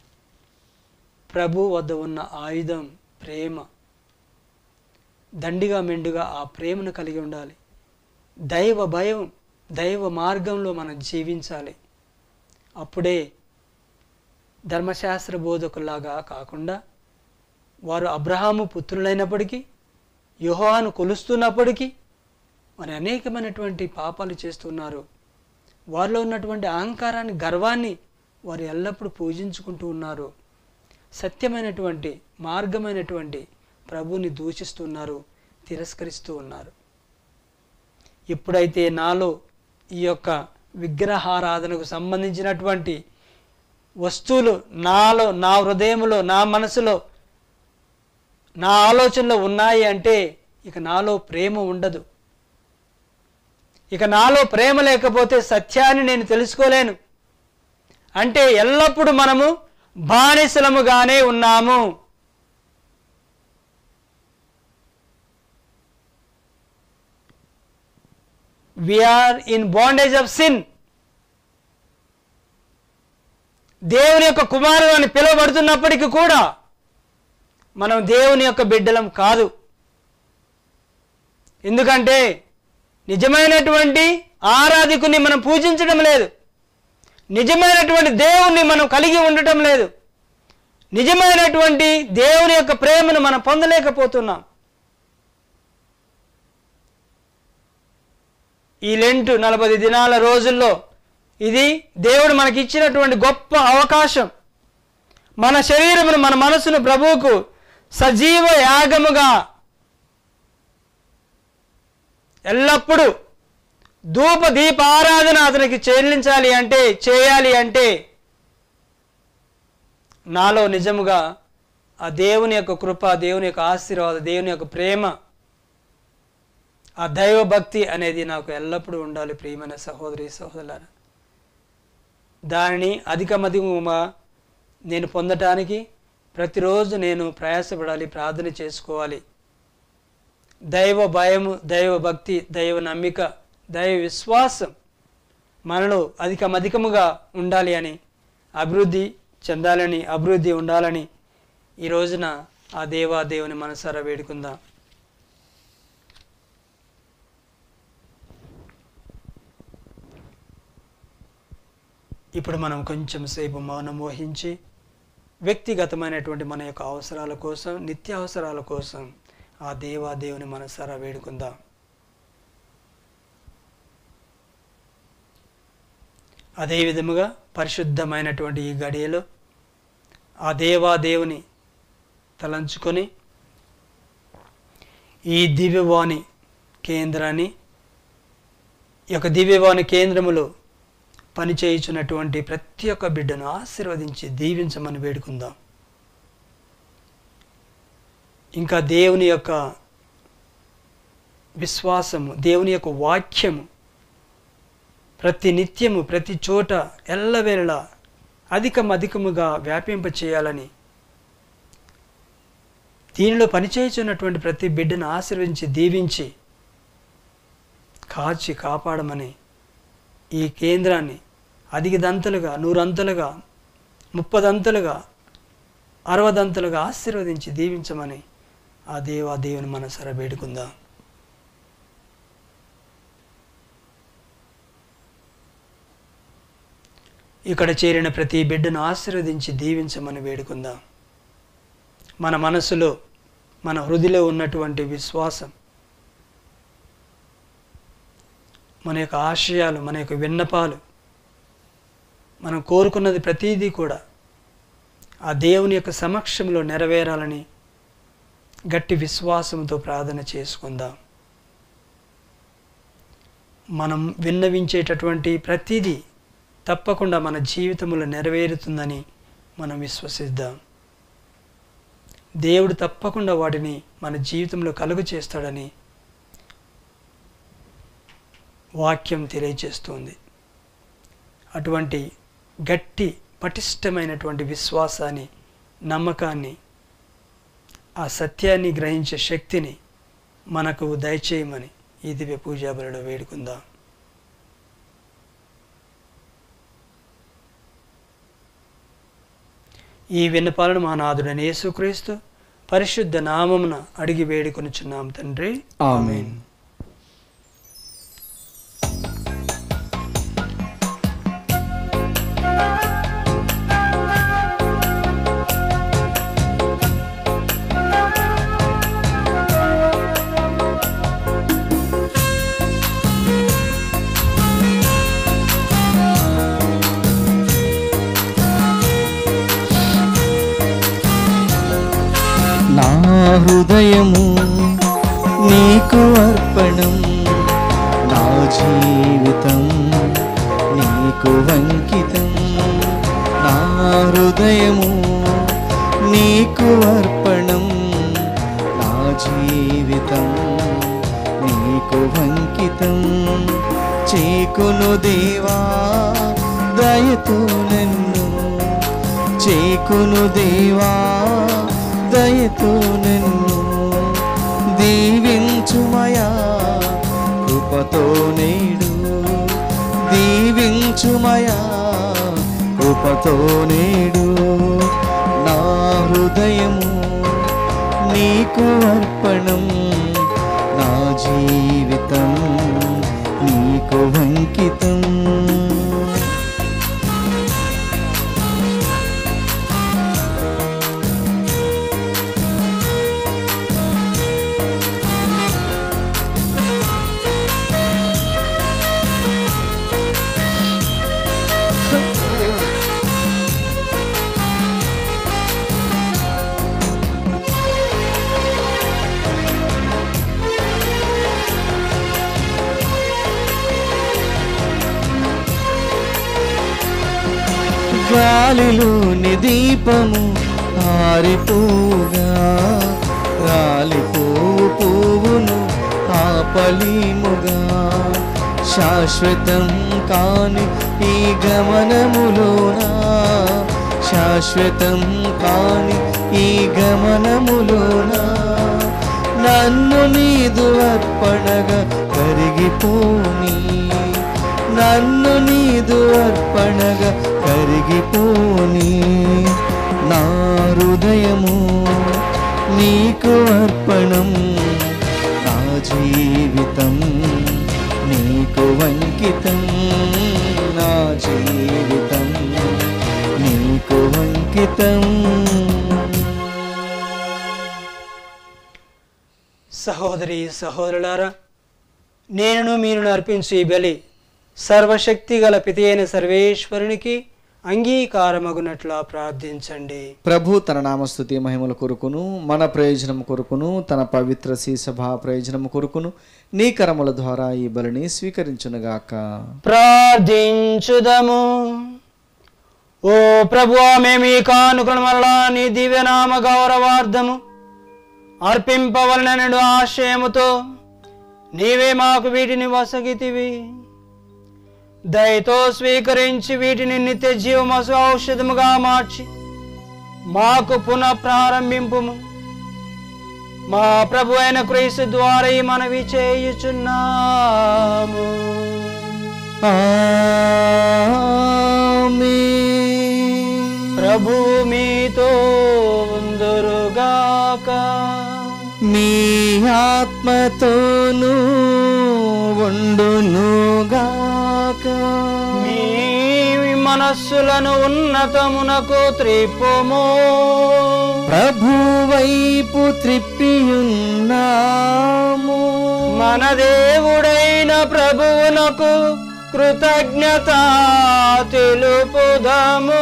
ప్రభు వద్ద ఉన్న ఆయుధం ప్రేమ దండిగా మెండుగా ఆ ప్రేమను కలిగి ఉండాలి దైవ భయం దైవ మార్గంలో మనం జీవించాలి అప్పుడే ధర్మశాస్త్ర బోధకుల్లాగా కాకుండా వారు అబ్రహాము పుత్రులైనప్పటికీ యోహాను కొలుస్తున్నప్పటికీ మరి అనేకమైనటువంటి పాపాలు చేస్తున్నారు వారిలో ఉన్నటువంటి అహంకారాన్ని గర్వాన్ని వారు ఎల్లప్పుడూ పూజించుకుంటూ ఉన్నారు సత్యమైనటువంటి మార్గమైనటువంటి ప్రభుని దూషిస్తున్నారు తిరస్కరిస్తూ ఉన్నారు ఎప్పుడైతే నాలో ఈ యొక్క విగ్రహారాధనకు సంబంధించినటువంటి వస్తువులు నాలో నా హృదయంలో నా మనసులో నా ఆలోచనలో ఉన్నాయి అంటే ఇక నాలో ప్రేమ ఉండదు ఇక నాలో ప్రేమ లేకపోతే సత్యాన్ని నేను తెలుసుకోలేను అంటే ఎల్లప్పుడూ మనము బానిసలముగానే ఉన్నాము we're in bondage of sin దేవుని యొక్క కుమారుడు అని పిలువబడుతున్నప్పటికీ కూడా మనం దేవుని యొక్క బిడ్డలం కాదు ఎందుకంటే నిజమైనటువంటి ఆరాధికుని మనం పూజించడం లేదు నిజమైనటువంటి దేవుణ్ణి మనం కలిగి ఉండటం లేదు నిజమైనటువంటి దేవుని యొక్క ప్రేమను మనం పొందలేకపోతున్నాం ఈ లెంటు నలభై దినాల రోజుల్లో ఇది దేవుడు మనకి ఇచ్చినటువంటి గొప్ప అవకాశం మన శరీరమును మన మనసును ప్రభువుకు సజీవ యాగముగా ఎల్లప్పుడూ ధూప దీప ఆరాధన అతనికి చెల్లించాలి అంటే చేయాలి అంటే నాలో నిజముగా ఆ దేవుని యొక్క కృప దేవుని యొక్క ఆశీర్వాద దేవుని యొక్క ప్రేమ ఆ దైవ భక్తి అనేది నాకు ఎల్లప్పుడూ ఉండాలి ప్రియమైన సహోదరి సహోదరులారా దానిని అధికమధికముగా నేను పొందటానికి ప్రతిరోజు నేను ప్రయాసపడాలి ప్రార్థన చేసుకోవాలి దైవ భయము దైవ భక్తి దైవ నమ్మిక దైవ విశ్వాసం మనలో అధికమధికముగా ఉండాలి అని అభివృద్ధి చెందాలని అభివృద్ధి ఉండాలని ఈ రోజున ఆ దేవా దేవుని మనసారా వేడుకుందాం ఇప్పుడు మనం కొంచెం సేపు మౌనం వహించి వ్యక్తిగతమైనటువంటి మన యొక్క అవసరాల కోసం నిత్యావసరాల కోసం ఆ దేవా దేవుని మనసారా వేడుకుందాం అదే విధముగా పరిశుద్ధమైనటువంటి ఈ గడియలో ఆ దేవా దేవుని తలంచుకొని ఈ దివ్యవాణి కేంద్రాన్ని ఈ యొక్క దివ్యవాణి కేంద్రములో పనిచేయుచున్నటువంటి ప్రతి ఒక్క బిడ్డను ఆశీర్వదించి దీవించమని వేడుకుందాం ఇంకా దేవుని యొక్క విశ్వాసము దేవుని యొక్క వాక్యము ప్రతి నిత్యము ప్రతి చోట ఎల్లవేళలా అధికం అధికముగా వ్యాపింప చేయాలని దీనిలో పనిచేయుచున్నటువంటి ప్రతి బిడ్డను ఆశీర్వించి దీవించి కాచి కాపాడమని ఈ కేంద్రాన్ని అధికదంతలుగా నూరంతలుగా ముప్పదంతలుగా అరవదంతలుగా ఆశీర్వదించి దీవించమని ఆ దేవా దేవుని మనసర వేడుకుందాం ఇక్కడ చేరిన ప్రతి బిడ్డను ఆశీర్వదించి దీవించమని వేడుకుందాం మన మనసులో మన హృదిలో ఉన్నటువంటి విశ్వాసం మన యొక్క ఆశయాలు మన యొక్క విన్నపాలు మనం కోరుకున్నది ప్రతీదీ కూడా ఆ దేవుని యొక్క సమక్షంలో నెరవేరాలని గట్టి విశ్వాసంతో ప్రార్థన చేసుకుందాం మనం విన్నవించేటటువంటి ప్రతిదీ తప్పకుండా మన జీవితంలో నెరవేరుతుందని మనం విశ్వసిద్దాం దేవుడు తప్పకుండా వాటిని మన జీవితంలో కలుగు చేస్తాడని వాక్యం తెలియజేస్తుంది అటువంటి గట్టి పటిష్టమైనటువంటి విశ్వాసాన్ని నమ్మకాన్ని ఆ సత్యాన్ని గ్రహించే శక్తిని మనకు దయచేయమని ఈ దివ్య పూజాబలిలో వేడుకుందాం ఈ విన్నపాలను మా నాథుడైన యేసుక్రీస్తు పరిశుద్ధ నామమున అడిగి వేడుకొనుచున్నాం తండ్రి ఆమేన్ నా హృదయము నీకు అర్పణం నా జీవితం నీకు అంకితం నా హృదయము నీకు అర్పణం నా జీవితం నీకు అంకితం చేకును దేవా దయతో నన్ను చేకును దేవా దయతో నన్ను దీవించుమయా కృపతో నేడు దీవించుమయా కృపతో నేడు నా హృదయము నీకు అర్పణం నా జీవితం నీకు అంకితం గాలిలోని దీపము ఆరిపోగా రాలిపోవు పువ్వును ఆపలీముగా శాశ్వతం కాని ఈ గమనములోనా శాశ్వతం కాని ఈ గమనములోనా నన్ను నీదు అర్పణగా కరిగిపోని నన్ను నీదు అర్పణగా కరిగిపోని నా హృదయము నీకు అర్పణం నా జీవితం నీకు వంకితం నా జీవితం నీకు వంకితం సహోదరి సహోదరులారా నేను మీరు అర్పించు ఈ బలి సర్వశక్తి గల పితి అయిన సర్వేశ్వరునికి అంగీకారమగునట్లా ప్రార్థించండి ప్రభు తన నామస్తుతి మహిమల కొరుకును మన ప్రయోజనం కొరుకును తన పవిత్ర సభా ప్రయోజనం కొరుకును నీ కరముల ద్వారా ఈ బలిని స్వీకరించునుగాక ప్రార్థించుదము ఓ ప్రభు మేము ఈ కానుకను మరలా నీ దివ్యనామ గౌరవార్థము అర్పింపవలనడు ఆశయముతో నీవే మాకు వీటిని వసగితివి దయతో స్వీకరించి వీటిని నిత్య జీవమసు ఔషధముగా మార్చి మాకు పునః ప్రారంభింపుము మా ప్రభు అయిన క్రీస్తు ద్వారా ఈ మనవి చేయుచున్నాము ఆమేన్. ప్రభు మీతో ఉందురుగాక మీ ఆత్మతోనూ ఉండునుగాక మీ మనస్సులను ఉన్నతమునకు త్రిప్పుము ప్రభు వైపు త్రిప్పియున్నాము మన దేవుడైన ప్రభువునకు కృతజ్ఞత తెలుపుదము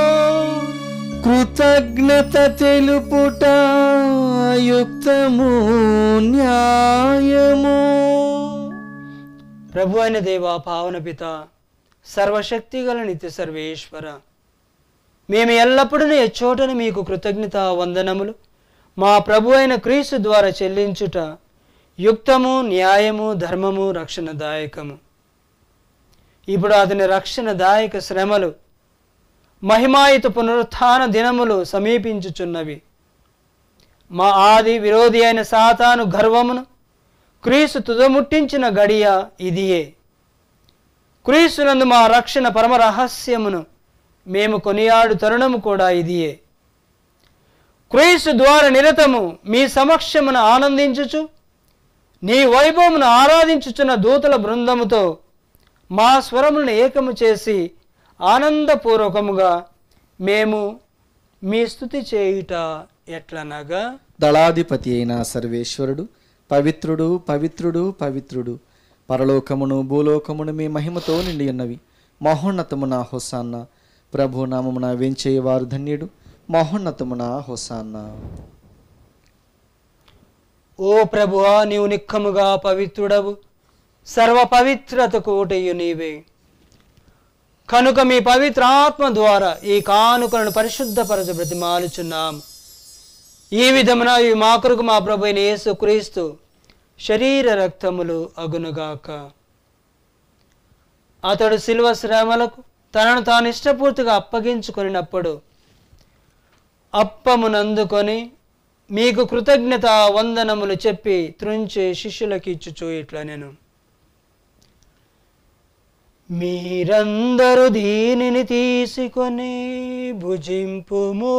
కృతజ్ఞత తెలుపుట యుక్తము న్యాయము ప్రభు అయిన దేవ పావన పిత సర్వశక్తి గల నిత్య సర్వేశ్వర మేము ఎల్లప్పుడూ ఎచ్చోటను మీకు కృతజ్ఞత వందనములు మా ప్రభు అయిన క్రీస్తు ద్వారా చెల్లించుట యుక్తము న్యాయము ధర్మము రక్షణదాయకము ఇప్పుడు అతని రక్షణదాయక శ్రమలు మహిమాయుత పునరుత్థాన దినములు సమీపించుచున్నవి మా ఆది విరోధి అయిన సాతాను గర్వమును క్రీస్తు తుదముట్టించిన గడియ ఇదియే క్రీస్తునందు మా రక్షణ పరమ రహస్యమును మేము కొనియాడు తరుణము కూడా ఇదియే క్రీస్తు ద్వారా నిరతము మీ సమక్షమును ఆనందించుచు నీ వైభవమును ఆరాధించుచున్న దూతల బృందముతో మా స్వరములను ఏకము చేసి ఆనందపూర్వకముగా మేము మీ స్థుతి చేయుట ఎట్లనగా దళాధిపతి అయిన సర్వేశ్వరుడు పవిత్రుడు పవిత్రుడు పవిత్రుడు పరలోకమును భూలోకమును మీ మహిమతో నిండి ఉన్నవి మహోన్నతమున హొసాన్న ప్రభు నామమున వెంచేయవారు ధన్యుడు మహోన్నతమున హొసాన్న ఓ ప్రభువా నీవు నిక్కముగా పవిత్రుడవు సర్వ పవిత్రతకు ఊటయ్యు నీవే కనుక మీ పవిత్ర ఆత్మ ద్వారా ఈ కానుకలను పరిశుద్ధపరచ బ్రతిమాలుచున్నాము ఈ విధమున ఇవి మా కొరకు మా ప్రభు అయిన యేసు క్రీస్తు శరీర రక్తములు అగునుగాక అతడు శిల్వ శ్రమలకు తనను తాను ఇష్టపూర్తిగా అప్పగించుకొనినప్పుడు అప్పమునందుకొని మీకు కృతజ్ఞత వందనములు చెప్పి త్రుంచి శిష్యులకి ఇచ్చుచు ఇట్లా నేను మీరందరూ దీనిని తీసుకొని భుజింపుము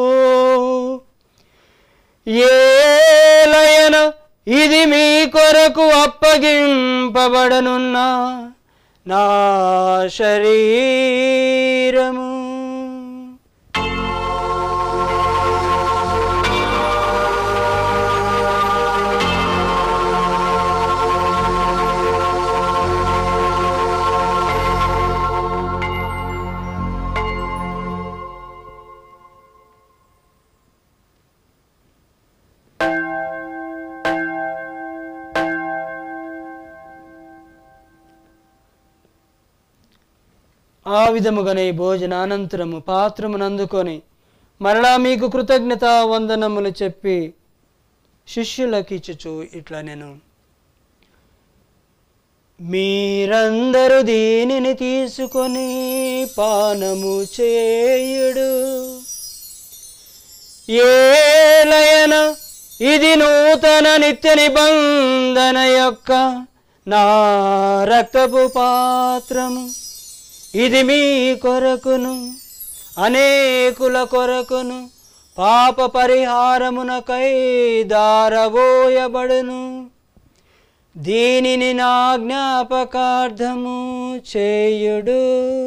ఏలయన ఇది మీ కొరకు అప్పగింపబడనున్న నా శరీరము ఆ విధముగానే భోజనానంతరము పాత్రమునందుకొని మరలా మీకు కృతజ్ఞత వందనములు చెప్పి శిష్యులకిచ్చుచు ఇట్లా నేను మీరందరూ దీనిని తీసుకొని పానము చేయుడు ఏలయన ఇది నూతన నిత్య నిబంధన యొక్క నా రక్తపు పాత్రము ఇది మీ కొరకును అనేకుల కొరకును పాప పరిహారమునకై దారబోయబడును దీనిని నా జ్ఞాపకార్థము చేయుడు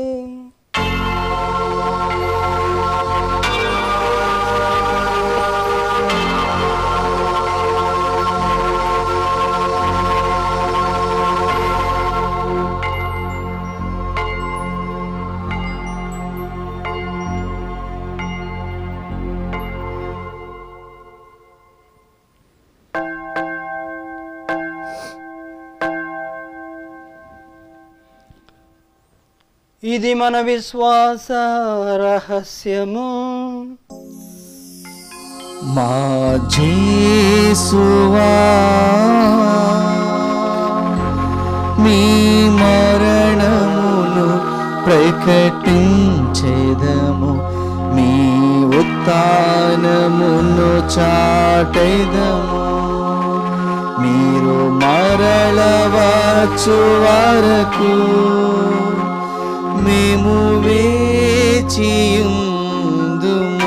ఇది మన విశ్వాస రహస్యము మా జేసువా మీ మరణమును ప్రకటించేదము మీ ఉత్థానమును చాటెదము మీరు మరలవచ్చు వరకు మేము వేచియుందుము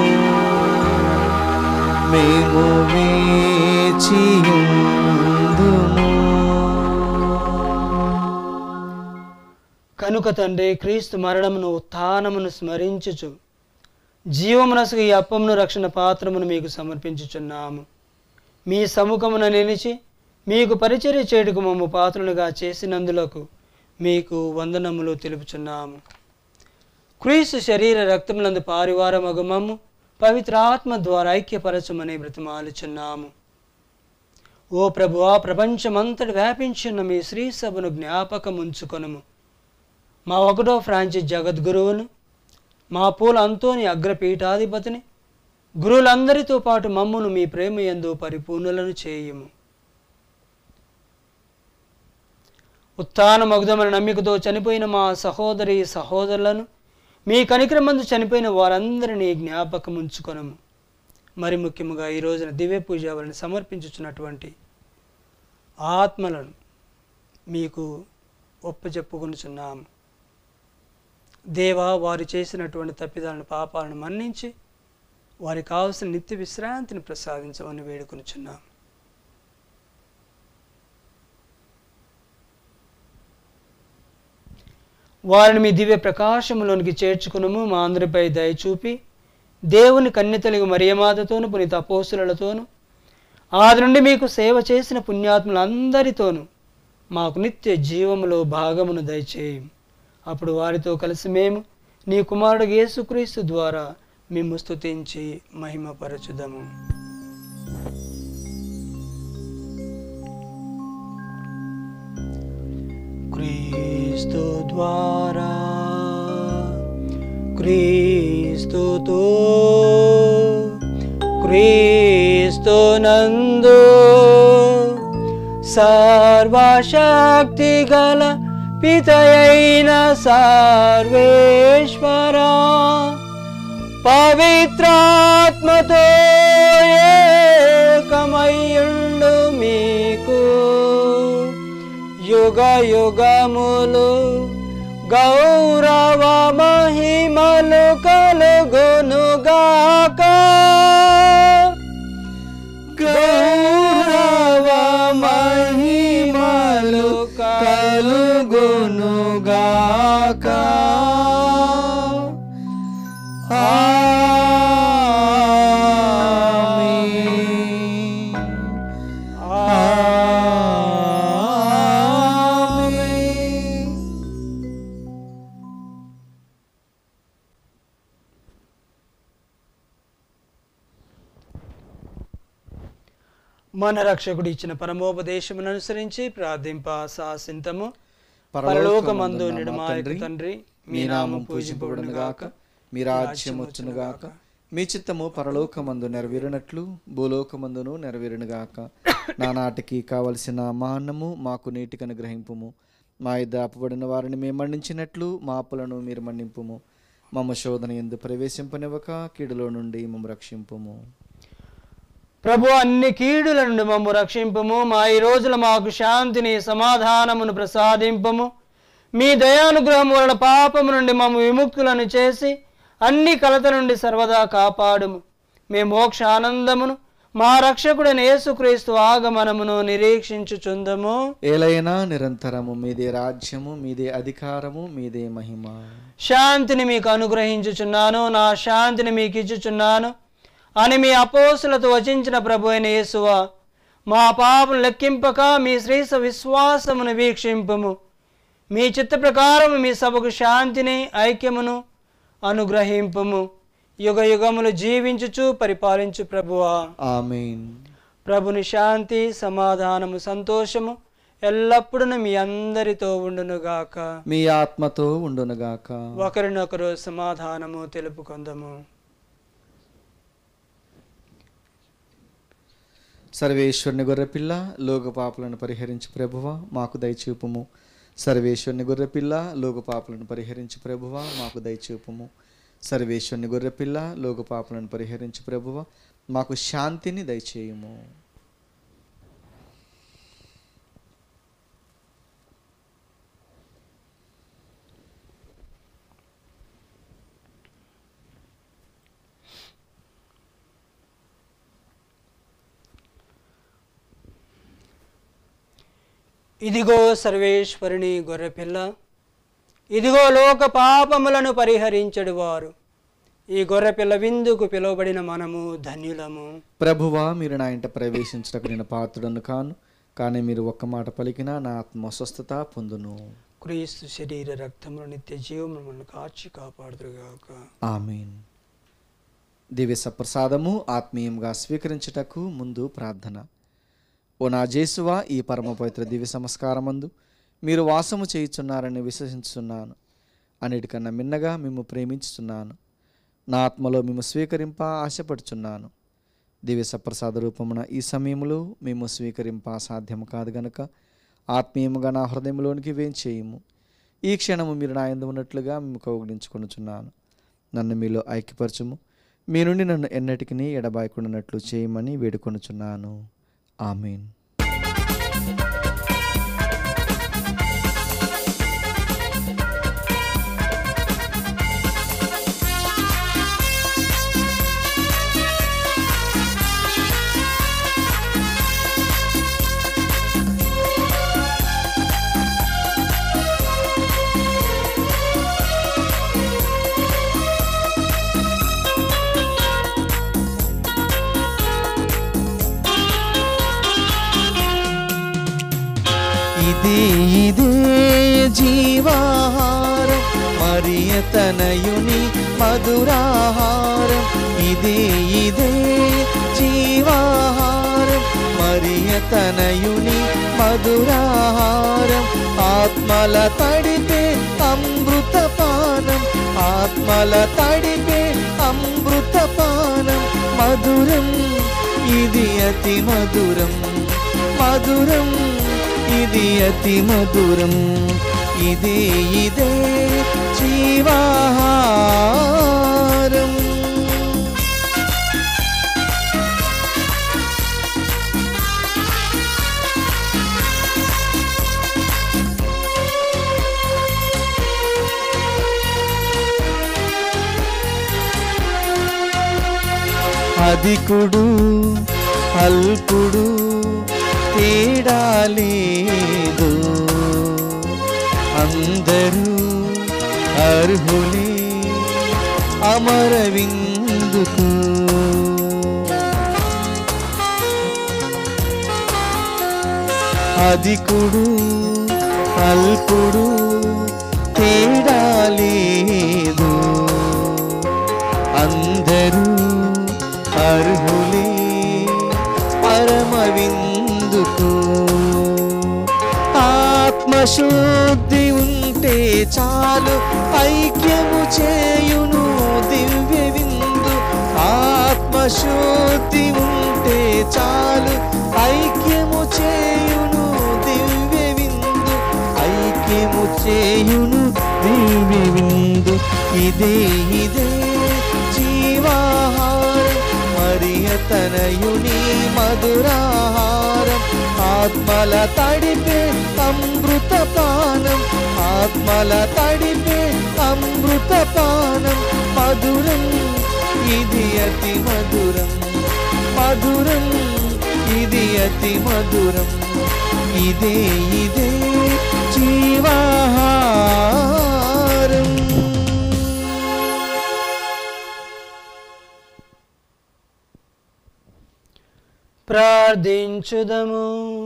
మేము వేచియుందుము కనుక తండ్రి క్రీస్తు మరణమును ఉత్థానమును స్మరించుచు జీవమునసుకు ఈ అప్పమును రక్షణ పాత్రమును మీకు సమర్పించుచున్నాము మీ సముఖమున నిలిచి మీకు పరిచర్య చేటుకు మమ్మ పాత్రలుగా చేసినందులకు మీకు వందనములు తెలుపుచున్నాము క్రీస్తు శరీర రక్తములందు పారివారమగు మమ్ము పవిత్ర ఆత్మ ద్వారా ఐక్యపరచమని బ్రతిమాలుచున్నాము ఓ ప్రభువా ప్రపంచమంతటి వ్యాపించిన మీ శ్రీ సభను జ్ఞాపకముంచుకొనము మా ఒకటో ఫ్రాంచైజ్ జగద్గురువును మా పూల అంతోని అగ్రపీఠాధిపతిని గురువులందరితో పాటు మమ్మును మీ ప్రేమ యందు పరిపూర్ణులను చేయుము ఉత్థాన మగుదమైన నమ్మికతో చనిపోయిన మా సహోదరి సహోదరులను మీ కనిక్రమందు చనిపోయిన వారందరినీ జ్ఞాపకం ఉంచుకొనము మరి ముఖ్యముగా ఈ రోజున దివ్య పూజ వారిని సమర్పించుచున్నటువంటి ఆత్మలను మీకు ఒప్పచెప్పుకొనుచున్నాము దేవా వారు చేసినటువంటి తప్పిదాలను పాపాలను మన్నించి వారికి కావలసిన నిత్య విశ్రాంతిని ప్రసాదించమని వేడుకొనుచున్నాం వారిని మీ దివ్య ప్రకాశములోనికి చేర్చుకునము మా అందరిపై దయ చూపి దేవుని కన్యతలుగు మరియమాతతోను పునీత అపోసులతోను ఆది నుండి మీకు సేవ చేసిన పుణ్యాత్ములందరితోనూ మాకు నిత్య జీవములో భాగమును దయచేయం అప్పుడు వారితో కలిసి మేము నీ కుమారుడు యేసుక్రీస్తు ద్వారా మేము స్తుతించి మహిమపరచుదము క్రీస్తు ద్వారా క్రీస్తుతో క్రీస్తు నందు సర్వశక్తి గల పితయైన సర్వేశ్వర పవిత్రాత్మతో ఏకమయ్యుండు మీకు యుగ యుగములు గౌరవ మహిమలు కలుగునుగాక గౌరవ మహిమలు కలుగునుగాక ఆమేన్. ఆమేన్. మన రక్షకుడు ఇచ్చిన పరమోపదేశమును అనుసరించి ప్రార్థింప సాసింతము పరలోకమందున్న పరలోకమందు మా నిడమాయకు తండ్రి, తండ్రి మీ నామం పూజింపబడును గాక మీ రాజ్యం వచ్చును గాక మీ చిత్తము పరలోకమందు నెరవేరినట్లు భూలోకమందును నెరవేరును గాక నానాటికి కావలసిన మా అన్నము మాకు నీటికి అనుగ్రహింపుము మా ఇద్ద అప్పబడిన వారిని మేము మన్నించినట్లు మా అప్పులను మీరు మన్నింపుము మమ్మ శోధన ఎందు ప్రవేశింపనివ్వక కీడులో నుండి మమ్మ రక్షింపుము ప్రభు అన్ని కీడుల నుండి మమ్ము రక్షింపము మా ఈ రోజుల మాకు శాంతిని సమాధానమును ప్రసాదింపము మీ దయానుగ్రహం వలన పాపము నుండి మమ్ము విముక్తులను చేసి అన్ని కలత నుండి సర్వదా కాపాడుము మీ మోక్ష ఆనందమును మా రక్షకుడైన యేసుక్రీస్తు ఆగమనమును నిరీక్షించుచుందము ఏలైనా నిరంతరము మీదే రాజ్యము మీదే అధికారము మీదే మహిమ శాంతిని మీకు అనుగ్రహించుచున్నాను నా శాంతిని మీకు ఇచ్చుచున్నాను అని మీ అపోసులతో వచించిన ప్రభు అయిన యేసువ మా పాపం లెక్కింపక మీ శ్రీస విశ్వాసమును వీక్షింపము మీ చిత్త ప్రకారం మీ సభకు శాంతిని ఐక్యమును అనుగ్రహింపము యుగ యుగములు జీవించుచు పరిపాలించు ప్రభువా ఆమెన్ ప్రభుని శాంతి సమాధానము సంతోషము ఎల్లప్పుడూ మీ అందరితో ఉండునుగాక మీ ఆత్మతో ఉండునుగాక ఒకరినొకరు సమాధానము తెలుపుకొందము సర్వేశ్వరుని గొర్రెపిల్ల లోక పాపులను పరిహరించి ప్రభువ మాకు దయచూపుము సర్వేశ్వరుని గొర్రెపిల్ల లోక పాపులను పరిహరించి ప్రభువ మాకు దయచూపుము సర్వేశ్వరుని గొర్రెపిల్ల లోక పాపులను పరిహరించి ప్రభువ మాకు శాంతిని దయచేయుము ఇదిగో సర్వేశ్వరుని గొర్రెపిల్ల ఇదిగో లోక పాపములను పరిహరించడు వారు ఈ గొర్రెపిల్ల విందుకు పిలువబడిన మనము ధన్యులము ప్రభువా మీరు నా ఇంట ప్రవేశించటకు నేను పాత్రుడను కాను కానీ మీరు ఒక్క మాట పలికినా నా ఆత్మ స్వస్థత పొందును క్రీస్తు శరీర రక్తములు నిత్య జీవమును మనల్ని కాచి కాపాడుదురుగాక ఆమెన్ దివ్య సప్రసాదము ఆత్మీయంగా స్వీకరించుటకు ముందు ప్రార్థన ఓ నా జేసువా ఈ పరమ పవిత్ర దివ్య సంస్కారమందు మీరు వాసము చేయుచున్నారని విశ్వసించుచున్నాను అన్నిటికన్నా మిన్నగా మేము ప్రేమించుచున్నాను నా ఆత్మలో మేము స్వీకరింప ఆశపడుచున్నాను దివ్య సప్రసాద రూపమున ఈ సమయంలో మేము స్వీకరింప సాధ్యము కాదు గనుక ఆత్మీయముగా నా హృదయంలోనికి వేంచేయము ఈ క్షణము మీరు నా ఎందు ఉన్నట్లుగా మేము కౌగిలించుకొనుచున్నాను నన్ను మీలో ఐక్యపరచుము మీ నుండి నన్ను ఎన్నటికీ ఎడబాయకుండానట్లు చేయమని వేడుకొనుచున్నాను ఆమెన్ ఇది ఇదే జీవాహారం మరియ తనయుని మధురాహారం ఇదే ఇదే జీవాహారం మరియ తనయుని మధురాహారం ఆత్మల తడిపే అమృతపానం ఆత్మల తడిపే అమృతపానం మధురం ఇది అతి మధురం మధురం ఇది అతి మధురం ఇదే ఇదే జీవాహారం అధికుడు అల్పుడు తేడా లేదు అందరూ అర్హులే అమర విందుకు అధికుడు అల్పుడు తేడా లేదు అందరూ అర్హులే పరమ విందుకు ఆత్మశుద్ధి ఉంటే చాలు ఐక్యము చేయును దివ్య విందు ఆత్మశుద్ధి ఉంటే చాలు ఐక్యము చేయును దివ్య విందు ఐక్యము చేయును దివ్య విందు ఇదే ఇదే జీవాహారం మరియ తనయుని మధురాహారం ఆత్మల తడిపే అమృత పానం ఆత్మల తడిపే అమృత పానం మధురం ఇది అతి మధురం మధురం ఇది అతి మధురం ఇదే ఇదే జీవాహారం ప్రార్థించుదము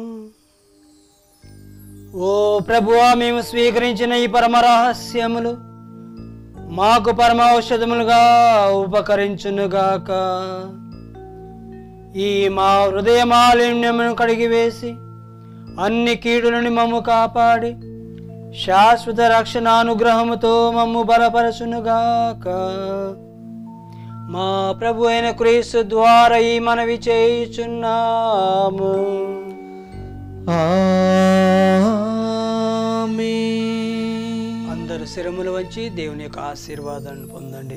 ఓ ప్రభువా మేము స్వీకరించిన ఈ పరమ రహస్యములు మాకు పరమ ఔషధములుగా ఉపకరించునుగాక ఈ మా హృదయ మాలిన్యమును కడిగివేసి అన్ని కీడులను మమ్ము కాపాడి శాశ్వత రక్షణ అనుగ్రహముతో మమ్ము బలపరచునుగాక మా ప్రభు అయిన క్రీస్తు ద్వారా ఈ మనవి చేయుచున్నాము ఆమేన్. అందరు శిరములు వంచి దేవుని యొక్క ఆశీర్వాదాన్ని పొందండి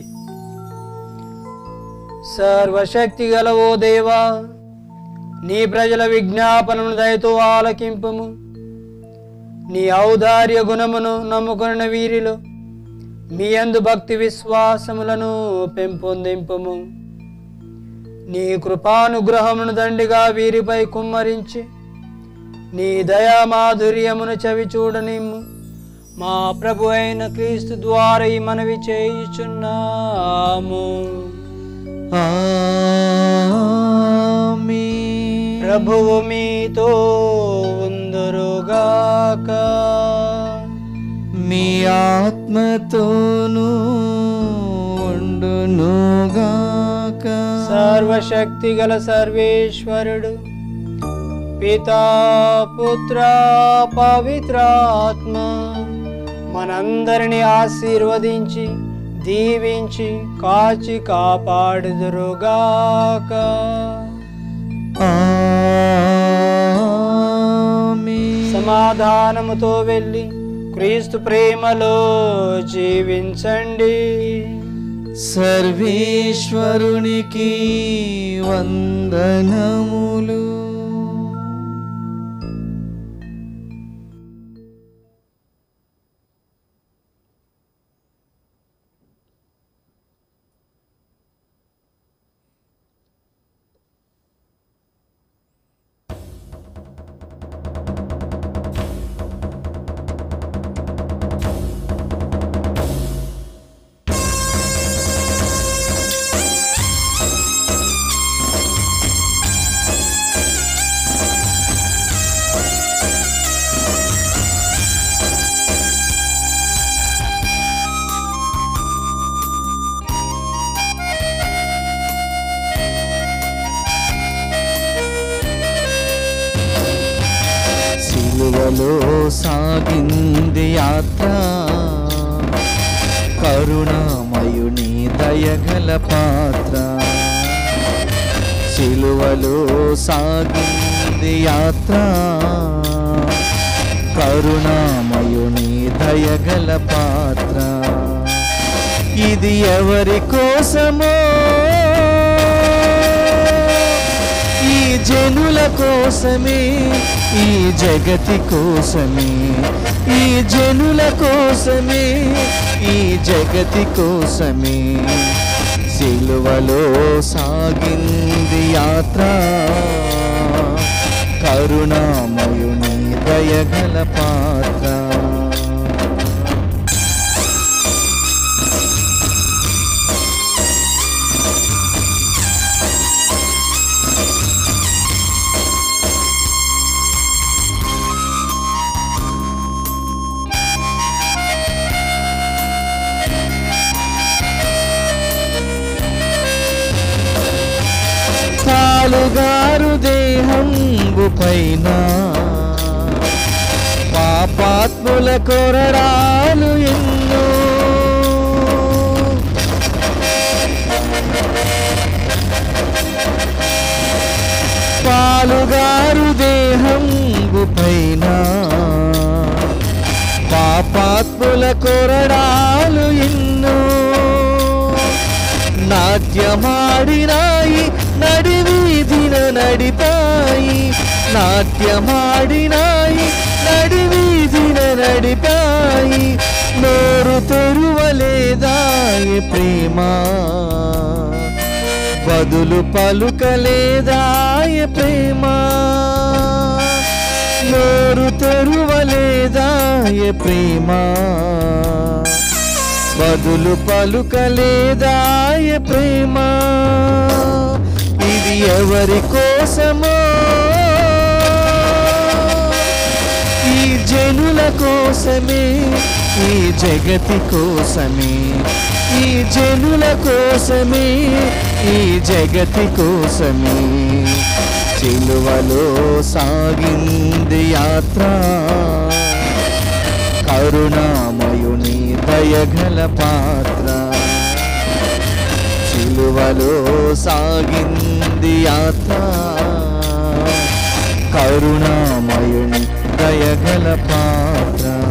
సర్వశక్తి గల ఓ దేవా నీ ప్రజల విజ్ఞాపనను దయతో ఆలకింపము నీ ఔదార్య గుణమును నమ్ముకున్న వీరిలో మీ అందు భక్తి విశ్వాసములను పెంపొందింపము నీ కృపానుగ్రహమును దండిగా వీరిపై కుమ్మరించి నీ దయా మాధుర్యమును చవి చూడనిమ్ము మా ప్రభు అయిన క్రీస్తు ద్వారా ఈ మనవి చేయుచున్నాము ఆమేన్. ప్రభువు మీతో ఉందరుగాక మీ ఆత్మతోనూ ఉండునుగాక సర్వశక్తి గల సర్వేశ్వరుడు పితా పుత్ర పవిత్రాత్మ మనందరిని ఆశీర్వదించి దీవించి కాచి కాపాడుదురుగాక ఆమేన్. సమాధానముతో వెళ్ళి క్రీస్తు ప్రేమలో జీవించండి సర్వేశ్వరునికి వందనములు సిలువలో సాగింది యాత్ర కరుణామయుని దయగల పాత్ర సిలువలో సాగింది యాత్ర కరుణామయుని దయగల పాత్ర ఇది ఎవరి కోసమో ఈ జనుల కోసమే ఈ జగతి కోసమే ఈ జనుల కోసమే ఈ జగతి కోసమే సిలువలో సాగింది యాత్ర కరుణామయుని దయగల పాత్ర పాలుగారు దేహంబు పైన పాపాత్ముల కొరడాలు ఎన్నో పాలుగారు దేహం పైన పాపాత్ముల కొరడాలు ఎన్నో నాట్యమాడినాయి నడివీధిన నడిపాయి నాట్యమాడినాయి నడివీధిన నడిపాయి నోరు తెరువలేదాయ ప్రేమ బదులు పలుకలేదాయ ప్రేమ నోరు తెరువలేదాయ ప్రేమ బదులు పలుకలేదాయ ప్రేమ ఇది ఎవరి కోసమో ఈ జనుల కోసమే ఈ జగతి కోసమే ఈ జనుల కోసమే ఈ జగతి కోసమే చిలువలో సాగింది యాత్ర కరుణామయుని దయగల పాత్ర చిలువలో సాగింది యాత్ర కరుణామయుని దయగల పాత్ర